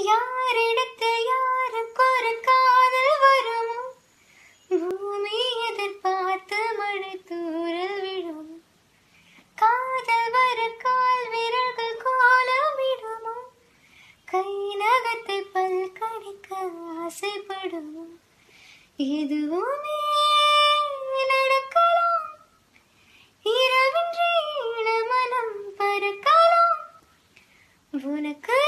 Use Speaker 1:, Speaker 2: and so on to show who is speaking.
Speaker 1: யாரிடத்து யாருக்கு ஒரு காதல் வருமோ பூமி எதிர்பார்த்து மழை தூரல் விடும் காதல் வர கால் விரல்கள் கோலமிடுமோ கை நகத்தை பல் கடிக்க ஆசைப்படுமோ எதுவுமே நடக்கலாம் இரவின்றி மனம் பறக்கலாம் உனக்கு